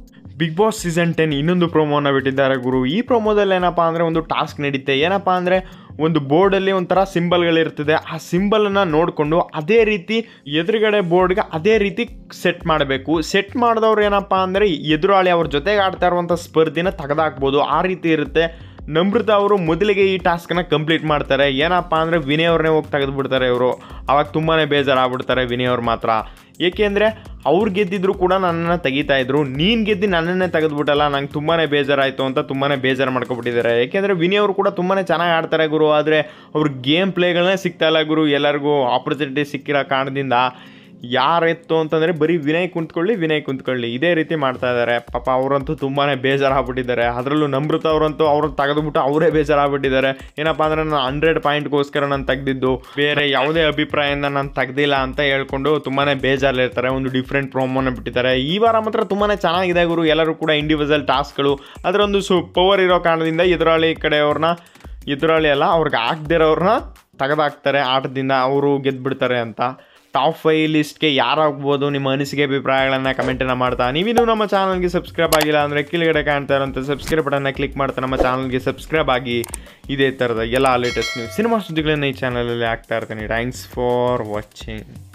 big boss season ten ಇನ್ನೊಂದು ಪ್ರೋಮೋನ ಬಿಟ್ಟಿದ್ದಾರೆ ಗುರು ಈ ಪ್ರೋಮೋದಲ್ಲಿ ಏನಪ್ಪ ಅಂದರೆ ಒಂದು ಟಾಸ್ಕ್ ನಡೀತೆ ಏನಪ್ಪ ಅಂದರೆ ಒಂದು ಬೋರ್ಡಲ್ಲಿ ಒಂಥರ ಸಿಂಬಲ್ಗಳಿರ್ತದೆ ಆ ಸಿಂಬಲನ್ನು ನೋಡಿಕೊಂಡು ಅದೇ ರೀತಿ ಎದುರುಗಡೆ ಬೋರ್ಡ್ಗೆ ಅದೇ ರೀತಿ ಸೆಟ್ ಮಾಡಬೇಕು ಸೆಟ್ ಮಾಡಿದವ್ರು ಏನಪ್ಪ ಅಂದರೆ ಎದುರಾಳಿ ಅವ್ರ ಜೊತೆಗೆ ಆಡ್ತಾ ಇರುವಂಥ ಸ್ಪರ್ಧಿನ ತೆಗೆದಾಕ್ಬೋದು ಆ ರೀತಿ ಇರುತ್ತೆ ನಮೃತ ಅವರು ಮೊದಲಿಗೆ ಈ ಟಾಸ್ಕನ್ನ ಕಂಪ್ಲೀಟ್ ಮಾಡ್ತಾರೆ ಏನಪ್ಪ ಅಂದರೆ ವಿನಯ್ ಅವ್ರನ್ನೇ ಹೋಗಿ ತೆಗೆದುಬಿಡ್ತಾರೆ ಇವರು ಅವಾಗ ತುಂಬಾ ಬೇಜಾರಾಗ್ಬಿಡ್ತಾರೆ ವಿನಯ್ ಅವ್ರು ಮಾತ್ರ ಏಕೆಂದರೆ ಅವ್ರು ಗೆದ್ದಿದ್ರು ಕೂಡ ನನ್ನನ್ನು ತೆಗಿತಾ ಇದ್ರು ನೀನು ಗೆದ್ದು ನನ್ನನ್ನೇ ತೆಗೆದುಬಿಟ್ಟಲ್ಲ ನಂಗೆ ತುಂಬಾ ಬೇಜಾರಾಯಿತು ಅಂತ ತುಂಬಾ ಬೇಜಾರು ಮಾಡ್ಕೊಬಿಟ್ಟಿದ್ದಾರೆ ಏಕೆಂದರೆ ವಿನಯ್ ಅವರು ಕೂಡ ತುಂಬಾ ಚೆನ್ನಾಗಿ ಆಡ್ತಾರೆ ಗುರು ಆದರೆ ಅವ್ರ ಗೇಮ್ ಪ್ಲೇಗಳನ್ನೇ ಸಿಗ್ತಾ ಇಲ್ಲ ಗುರು ಎಲ್ಲರಿಗೂ ಆಪರ್ಚುನಿಟಿ ಸಿಕ್ಕಿರೋ ಕಾರಣದಿಂದ ಯಾರೆತ್ತು ಅಂತಂದರೆ ಬರೀ ವಿನಯ್ ಕುಂತ್ಕೊಳ್ಳಿ ವಿನಯ್ ಕುಂತ್ಕೊಳ್ಳಿ ಇದೇ ರೀತಿ ಮಾಡ್ತಾ ಇದ್ದಾರೆ ಪಾಪ ಅವರಂತೂ ತುಂಬಾ ಬೇಜಾರಾಗ್ಬಿಟ್ಟಿದ್ದಾರೆ ಅದರಲ್ಲೂ ನಮೃತ ಅವರಂತೂ ಅವ್ರು ತೆಗೆದುಬಿಟ್ಟು ಅವರೇ ಬೇಜಾರಾಗ್ಬಿಟ್ಟಿದ್ದಾರೆ ಏನಪ್ಪ ಅಂದರೆ ನಾನು ಹಂಡ್ರೆಡ್ ಪಾಯಿಂಟ್ಗೋಸ್ಕರ ನಾನು ತೆಗೆದಿದ್ದು ಬೇರೆ ಯಾವುದೇ ಅಭಿಪ್ರಾಯದಿಂದ ನಾನು ತೆಗ್ದಿಲ್ಲ ಅಂತ ಹೇಳ್ಕೊಂಡು ತುಂಬಾ ಬೇಜಾರಲ್ಲಿರ್ತಾರೆ ಒಂದು ಡಿಫ್ರೆಂಟ್ ಪ್ರೋಮೋನ ಬಿಟ್ಟಿದ್ದಾರೆ ಈ ವಾರ ಮಾತ್ರ ತುಂಬಾ ಚೆನ್ನಾಗಿದೆ ಗುರು ಎಲ್ಲರೂ ಕೂಡ ಇಂಡಿವಿಜುವಲ್ ಟಾಸ್ಕ್ಗಳು ಅದರೊಂದು ಸು ಪವರ್ ಇರೋ ಕಾರಣದಿಂದ ಎದುರಾಳಿ ಕಡೆಯವ್ರನ್ನ ಎದುರಾಳಿ ಅಲ್ಲ ಅವ್ರಿಗೆ ಆಗದಿರೋರನ್ನ ತೆಗೆದಾಕ್ತಾರೆ ಆಟದಿಂದ ಅವರು ಗೆದ್ದುಬಿಡ್ತಾರೆ ಅಂತ ಟಾಪ್ ಫೈವ್ ಲಿಸ್ಟ್ಗೆ ಯಾರಾಗ್ಬೋದು ನಿಮ್ಮ ಅನಿಸಿಕೆ ಅಭಿಪ್ರಾಯಗಳನ್ನು ಕಮೆಂಟನ್ನು ಮಾಡ್ತಾ ನೀವಿನ್ನೂ ನಮ್ಮ ಚಾನಲ್ಗೆ ಸಬ್ಸ್ಕ್ರೈಬ್ ಆಗಿಲ್ಲ ಅಂದರೆ ಕೆಳಗಡೆ ಕಾಣ್ತಾ ಇರೋಂಥ ಸಬ್ಸ್ಕ್ರೈಬ್ ಬಟನ್ನ ಕ್ಲಿಕ್ ಮಾಡ್ತಾ ನಮ್ಮ ಚಾನಲ್ಗೆ ಸಬ್ಸ್ಕ್ರೈಬ್ ಆಗಿ ಇದೇ ಥರದ ಎಲ್ಲ ಲೇಟೆಸ್ಟ್ ನ್ಯೂಸ್ ಸಿನಿಮಾ ಸುದ್ದಿಗಳನ್ನ ಈ ಚಾನಲಲ್ಲಿ ಆಗ್ತಾ ಇರ್ತೀನಿ ಥ್ಯಾಂಕ್ಸ್ ಫಾರ್ ವಾಚಿಂಗ್